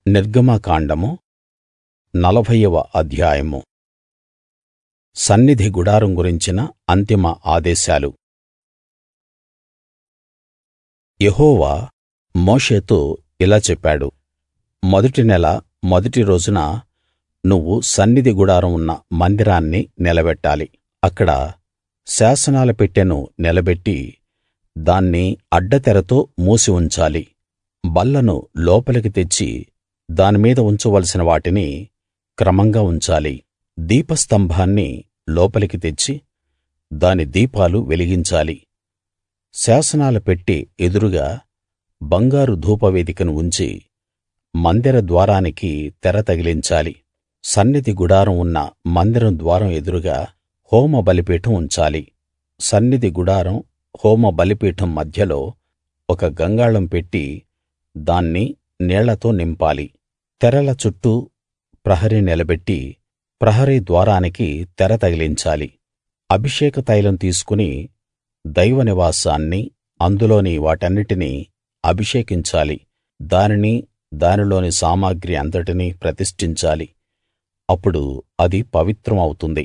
నిర్గమకాండము నలభైవ అధ్యాయము సన్నిధి గుడారం గురించిన అంతిమ ఆదేశాలు యెహోవా మోషేతో ఇలా చెప్పాడు మొదటి నెల మొదటి రోజున నువ్వు సన్నిధి గుడారం ఉన్న మందిరాన్ని నిలబెట్టాలి అక్కడ శాసనాల పెట్టెను నిలబెట్టి దాన్ని అడ్డతెరతో మూసి ఉంచాలి బల్లను లోపలికి తెచ్చి దాని మీద ఉంచవలసిన వాటిని క్రమంగా ఉంచాలి దీపస్తంభాన్ని లోపలికి తెచ్చి దాని దీపాలు వెలిగించాలి శాసనాల పెట్టె ఎదురుగా బంగారు ధూపవేదికను ఉంచి మందిర ద్వారానికి తెర తగిలించాలి సన్నిధి గుడారం ఉన్న మందిరం ద్వారం ఎదురుగా హోమ బలిపీఠం ఉంచాలి సన్నిధి గుడారం హోమ బలిపీఠం మధ్యలో ఒక గంగాళం పెట్టి దాన్ని నీళ్లతో నింపాలి తెరల చుట్టూ ప్రహరీ నిలబెట్టి ప్రహరీ ద్వారానికి తెర తగిలించాలి అభిషేక తైలం తీసుకుని దైవ నివాసాన్ని అందులోని వాటన్నిటినీ అభిషేకించాలి దానిని దానిలోని సామగ్రి అంతటినీ ప్రతిష్ఠించాలి అప్పుడు అది పవిత్రం అవుతుంది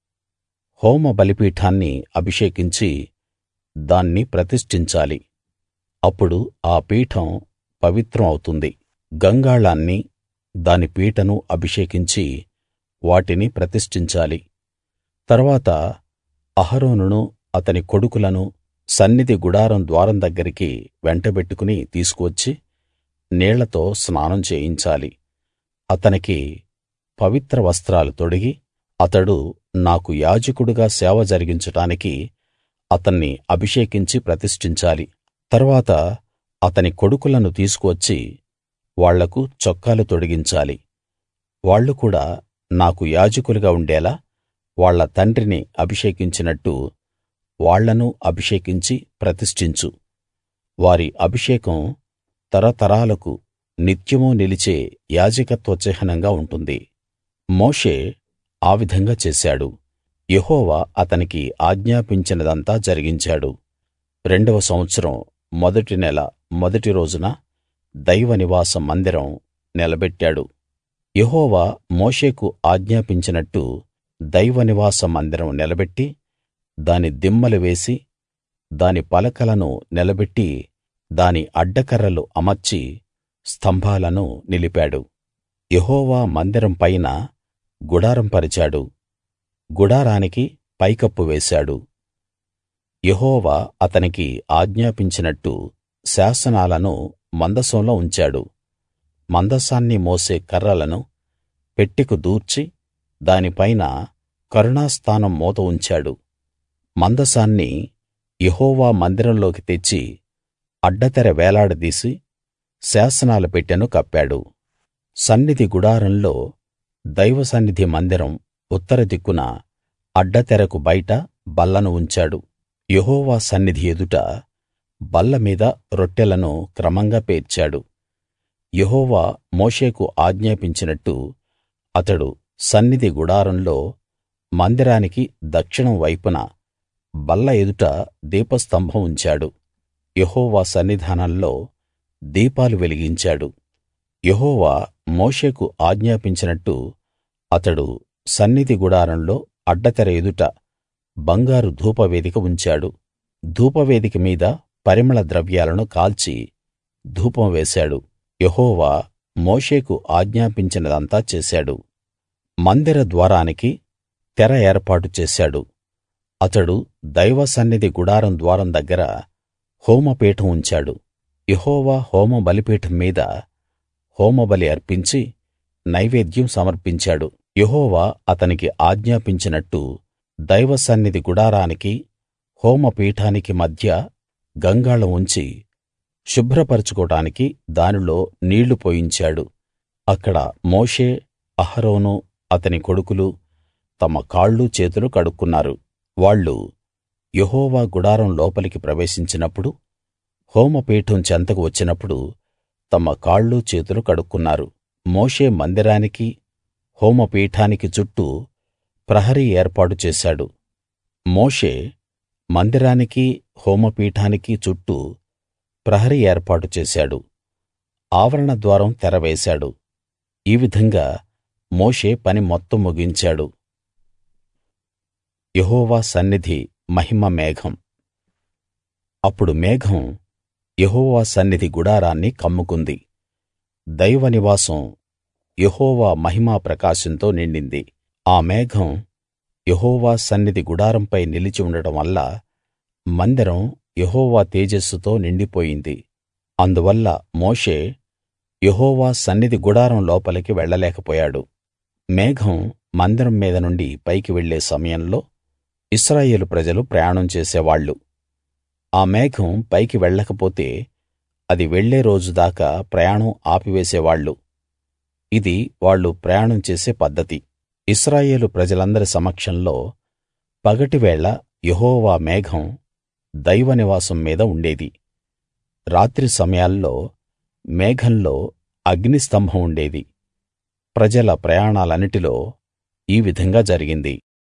హోమ బలిపీఠాన్ని అభిషేకించి దాన్ని ప్రతిష్ఠించాలి అప్పుడు ఆ పీఠం పవిత్రం అవుతుంది గంగాళాన్ని దాని పీటను అభిషేకించి వాటిని ప్రతిష్ఠించాలి తరువాత అహరోనును అతని కొడుకులను సన్నిధి గుడారం ద్వారం దగ్గరికి వెంటబెట్టుకుని తీసుకువచ్చి నీళ్లతో స్నానం చేయించాలి అతనికి పవిత్ర వస్త్రాలు తొడిగి అతడు నాకు యాజకుడుగా సేవ జరిగించడానికి అతన్ని అభిషేకించి ప్రతిష్ఠించాలి తరువాత అతని కొడుకులను తీసుకువచ్చి వాళ్లకు చొక్కాలు తొడిగించాలి వాళ్ళు కూడా నాకు యాజకులుగా ఉండేలా వాళ్ళ తండ్రిని అభిషేకించినట్టు వాళ్ళను అభిషేకించి ప్రతిష్ఠించు వారి అభిషేకం తరతరాలకు నిత్యమూ నిలిచే యాజకత్వ చిహ్నంగా ఉంటుంది మోషే ఆ విధంగా చేశాడు యెహోవా అతనికి ఆజ్ఞాపించినదంతా జరిగించాడు రెండవ సంవత్సరం మొదటి నెల మొదటి రోజున దైవ నివాస మందిరం నిలబెట్టాడు యెహోవా మోషేకు ఆజ్ఞాపించినట్టు దైవ నివాస మందిరం నిలబెట్టి దాని దిమ్మలు వేసి దాని పలకలను నిలబెట్టి దాని అడ్డకర్రలు అమర్చి స్తంభాలను నిలిపాడు యెహోవా మందిరం పైన గుడారం పరిచాడు గుడారానికి పైకప్పు వేశాడు యెహోవా అతనికి ఆజ్ఞాపించినట్టు శాసనాలను మందసంలో ఉంచాడు మందసాన్ని మోసే కర్రలను పెట్టెకు దూర్చి దాని పైన కరుణాస్థానం మూత ఉంచాడు మందసాన్ని యెహోవా మందిరంలోకి తెచ్చి అడ్డతెర వేలాడదీసి శాసనాల పెట్టెను కప్పాడు సన్నిధి గుడారంలో దైవ సన్నిధి మందిరం ఉత్తర దిక్కున అడ్డతెరకు బయట బల్లను ఉంచాడు యెహోవా సన్నిధి ఎదుట బల్ల మీద రొట్టెలను క్రమంగా పేర్చాడు యెహోవా మోషేకు ఆజ్ఞాపించినట్టు అతడు సన్నిధి గుడారంలో మందిరానికి దక్షిణం వైపున బల్ల ఎదుట దీపస్తంభం ఉంచాడు యెహోవా సన్నిధానంలో దీపాలు వెలిగించాడు యెహోవా మోషేకు ఆజ్ఞాపించినట్టు అతడు సన్నిధి గుడారంలో అడ్డతెర ఎదుట బంగారు ధూపవేదిక ఉంచాడు ధూపవేదిక మీద పరిమళ ద్రవ్యాలను కాల్చి ధూపం వేశాడు యెహోవా మోషేకు ఆజ్ఞాపించినదంతా చేశాడు మందిర ద్వారానికి తెర ఏర్పాటు చేశాడు అతడు దైవ సన్నిధి గుడారం ద్వారం దగ్గర హోమపీఠం ఉంచాడు యెహోవా హోమ బలిపీఠం మీద హోమబలి అర్పించి నైవేద్యం సమర్పించాడు యెహోవా అతనికి ఆజ్ఞాపించినట్టు దైవ సన్నిధి గుడారానికి హోమపీఠానికి మధ్య గంగాళం ఉంచి శుభ్రపరచుకోడానికి దానిలో నీళ్లు పోయించాడు అక్కడ మోషే అహరోను అతని కొడుకులు తమ కాళ్ళు చేతులు కడుక్కున్నారు వాళ్ళు యెహోవా గుడారం లోపలికి ప్రవేశించినప్పుడు హోమపీఠం చెంతకు వచ్చినప్పుడు తమ కాళ్ళు చేతులు కడుక్కున్నారు మోషే మందిరానికి హోమపీఠానికి చుట్టూ ప్రహరీ ఏర్పాటు చేశాడు మోషే మందిరానికి హోమపీఠానికి చుట్టూ ప్రహరీ ఏర్పాటు చేశాడు ఆవరణ ద్వారం తెర వేశాడు ఈ విధంగా మోషే పని మొత్తం ముగించాడు యెహోవా సన్నిధి మహిమ మేఘం అప్పుడు మేఘం యెహోవా సన్నిధి గుడారాన్ని కమ్ముకుంది దైవ నివాసం యెహోవా మహిమా ప్రకాశంతో నిండింది ఆ మేఘం యెహోవా సన్నిధి గుడారంపై నిలిచి ఉండడం వల్ల మందిరం యెహోవా తేజస్సుతో నిండిపోయింది అందువల్ల మోషే యెహోవా సన్నిధి గుడారం లోపలికి వెళ్ళలేకపోయాడు మేఘం మందిరం మీద నుండి పైకి వెళ్ళే సమయంలో ఇశ్రాయేలు ప్రజలు ప్రయాణం చేసేవాళ్ళు ఆ మేఘం పైకి వెళ్ళకపోతే అది వెళ్ళే రోజు దాకా ప్రయాణం ఆపివేసేవాళ్ళు ఇది వాళ్ళు ప్రయాణం చేసే పద్ధతి ఇశ్రాయేలు ప్రజలందరి సమక్షంలో పగటివేళ యెహోవా మేఘం దైవ నివాసం మీద ఉండేది రాత్రి సమయాల్లో మేఘంలో అగ్నిస్తంభం ఉండేది ప్రజల ప్రయాణాలన్నిటిలో ఈ విధంగా జరిగింది